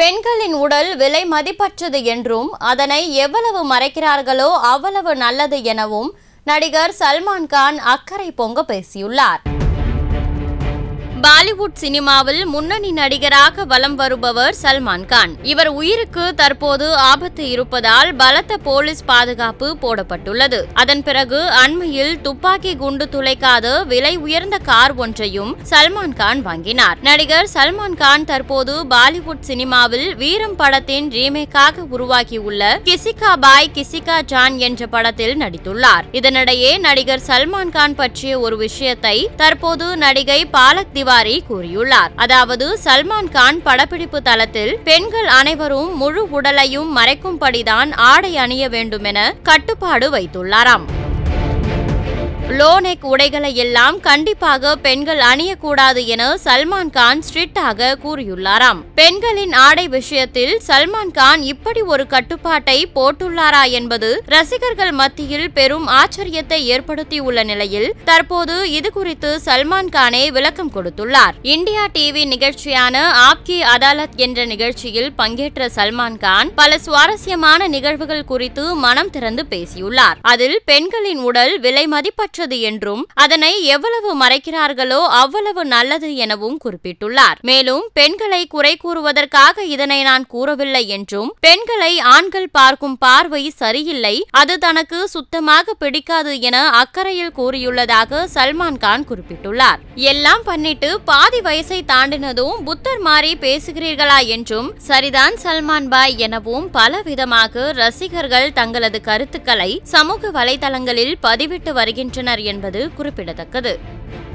பெண்களின் உடல் விலை மதிப்பற்றது என்றும் அதனை எவ்வளவு மறைக்கிறார்களோ அவ்வளவு நல்லது எனவும் நடிகர் சல்மான் கான் அக்கறை பொங்க பேசியுள்ளார் பாலிவுட் சினிமாவில் முன்னணி நடிகராக வலம் வருபவர் சல்மான் கான் இவர் உயிருக்கு தற்போது ஆபத்து இருப்பதால் பலத்த போலீஸ் பாதுகாப்பு போடப்பட்டுள்ளது அதன் பிறகு அண்மையில் துப்பாக்கி குண்டு துளைக்காத விலை உயர்ந்த கார் ஒன்றையும் சல்மான் கான் வாங்கினார் நடிகர் சல்மான் கான் தற்போது பாலிவுட் சினிமாவில் வீரம் படத்தின் ரீமேக்காக உருவாகியுள்ள கிசிகா பாய் கிசிகா ஜான் என்ற படத்தில் நடித்துள்ளார் இதனிடையே நடிகர் சல்மான் கான் பற்றிய ஒரு விஷயத்தை தற்போது நடிகை பாலக் திவாரி கூறியுள்ளார் அதாவது சல்மான் கான் படப்பிடிப்பு தளத்தில் பெண்கள் அனைவரும் முழு உடலையும் மறைக்கும்படிதான் ஆடை அணிய வேண்டுமென கட்டுப்பாடு வைத்துள்ளாராம் லோனெக் உடைகளை எல்லாம் கண்டிப்பாக பெண்கள் அணியக்கூடாது என சல்மான் கான் ஸ்ட்ரிக்டாக கூறியுள்ளாராம் பெண்களின் ஆடை விஷயத்தில் சல்மான் கான் இப்படி ஒரு கட்டுப்பாட்டை போட்டுள்ளாரா என்பது ரசிகர்கள் மத்தியில் பெரும் ஆச்சரியத்தை ஏற்படுத்தியுள்ள நிலையில் தற்போது இது குறித்து சல்மான் கானே விளக்கம் கொடுத்துள்ளார் இந்தியா டிவி நிகழ்ச்சியான ஆப்கி அதாலத் என்ற நிகழ்ச்சியில் பங்கேற்ற சல்மான் கான் பல சுவாரஸ்யமான நிகழ்வுகள் குறித்து மனம் திறந்து பேசியுள்ளார் அதில் பெண்களின் உடல் விலை மதிப்பற்றது என்றும் அதனை எவ்வளவு மறைக்கிறார்களோ அவ்வளவு நல்லது எனவும் குறிப்பிட்டுள்ளார் மேலும் பெண்களை குறை கூறுவதற்காக இதனை நான் கூறவில்லை என்றும் பெண்களை ஆண்கள் பார்க்கும் பார்வை சரியில்லை அது தனக்கு சுத்தமாக பிடிக்காது என அக்கறையில் கூறியுள்ளதாக சல்மான் கான் குறிப்பிட்டுள்ளார் எல்லாம் பண்ணிட்டு பாதி வயசை தாண்டினதும் புத்தர் மாறி பேசுகிறீர்களா என்றும் சரிதான் சல்மான் பாய் எனவும் பல விதமாக ரசிகர்கள் தங்களது கருத்துக்களை சமூக வலைதளங்களில் பதிவிட்டு வருகின்றனர் என்பது குறிப்பிடத்தக்கது